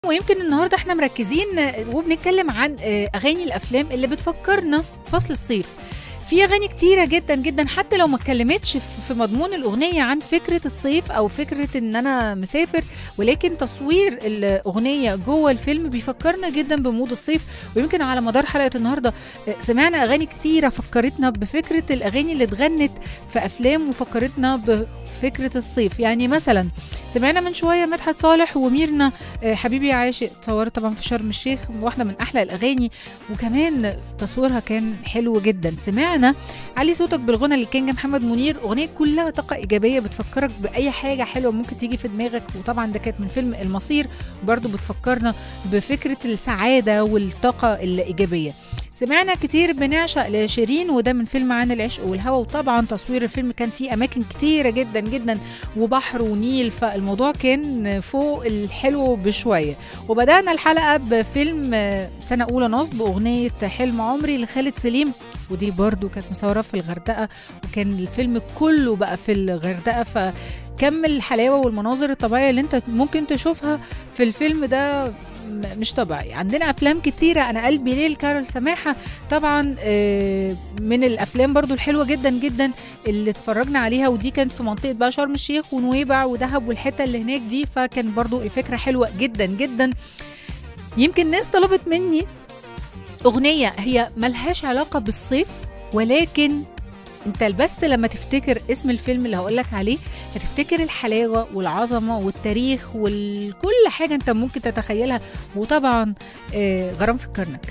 ويمكن النهارده احنا مركزين وبنتكلم عن اغاني الافلام اللي بتفكرنا فصل الصيف في اغاني كتيره جدا جدا حتى لو ما اتكلمتش في مضمون الاغنيه عن فكره الصيف او فكره ان انا مسافر ولكن تصوير الاغنيه جوه الفيلم بيفكرنا جدا بمود الصيف ويمكن على مدار حلقه النهارده سمعنا اغاني كتيره فكرتنا بفكره الاغاني اللي اتغنت في افلام وفكرتنا بفكره الصيف يعني مثلا سمعنا من شويه مدحت صالح وميرنا حبيبي يا عاشق صورت طبعا في شرم الشيخ واحده من احلى الاغاني وكمان تصويرها كان حلو جدا سمعنا علي صوتك بالغنى للكينج محمد منير اغنيه كلها طاقه ايجابيه بتفكرك باي حاجه حلوه ممكن تيجي في دماغك وطبعا ده كانت من فيلم المصير برضو بتفكرنا بفكره السعاده والطاقه الايجابيه سمعنا كتير بنعشق لشيرين وده من فيلم عن العشق والهوى وطبعا تصوير الفيلم كان فيه اماكن كتيره جدا جدا وبحر ونيل فالموضوع كان فوق الحلو بشويه وبدانا الحلقه بفيلم سنه اولى نصب باغنيه حلم عمري لخالد سليم ودي برضو كانت مصوره في الغردقه وكان الفيلم كله بقى في الغردقه ف كم الحلاوه والمناظر الطبيعيه اللي انت ممكن تشوفها في الفيلم ده مش طبيعي عندنا افلام كتيره انا قلبي ليل كارول سماحه طبعا من الافلام برضو الحلوه جدا جدا اللي اتفرجنا عليها ودي كانت في منطقه بقى شرم الشيخ ونويبع ودهب والحته اللي هناك دي فكان برضو الفكره حلوه جدا جدا يمكن ناس طلبت مني اغنيه هي ملهاش علاقه بالصيف ولكن انت بس لما تفتكر اسم الفيلم اللي هقولك عليه هتفتكر الحلاوه والعظمه والتاريخ وكل حاجه انت ممكن تتخيلها وطبعا آه غرام في الكرنك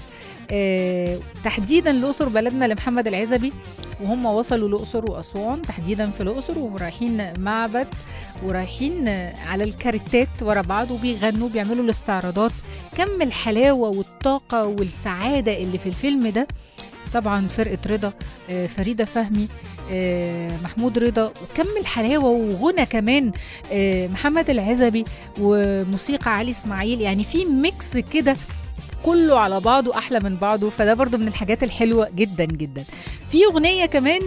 آه تحديدا الاقصر بلدنا لمحمد العزبي وهم وصلوا الاقصر واسوان تحديدا في الاقصر ورايحين معبد ورايحين على الكارتات ورا بعض وبيغنوا بيعملوا الاستعراضات كم الحلاوه والطاقه والسعاده اللي في الفيلم ده طبعا فرقه رضا فريده فهمي محمود رضا وكم الحلاوه وغنى كمان محمد العزبي وموسيقى علي اسماعيل يعني في ميكس كده كله على بعضه احلى من بعضه فده برضو من الحاجات الحلوه جدا جدا في اغنيه كمان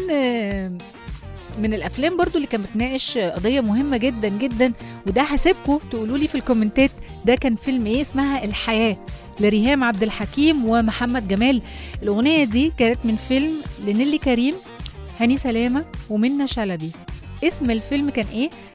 من الافلام برضو اللي كانت بتناقش قضيه مهمه جدا جدا وده هسيبكم تقولوا لي في الكومنتات ده كان فيلم ايه اسمها الحياه لريهام عبد الحكيم ومحمد جمال الأغنية دي كانت من فيلم لنيلي كريم هاني سلامة ومنى شلبي اسم الفيلم كان ايه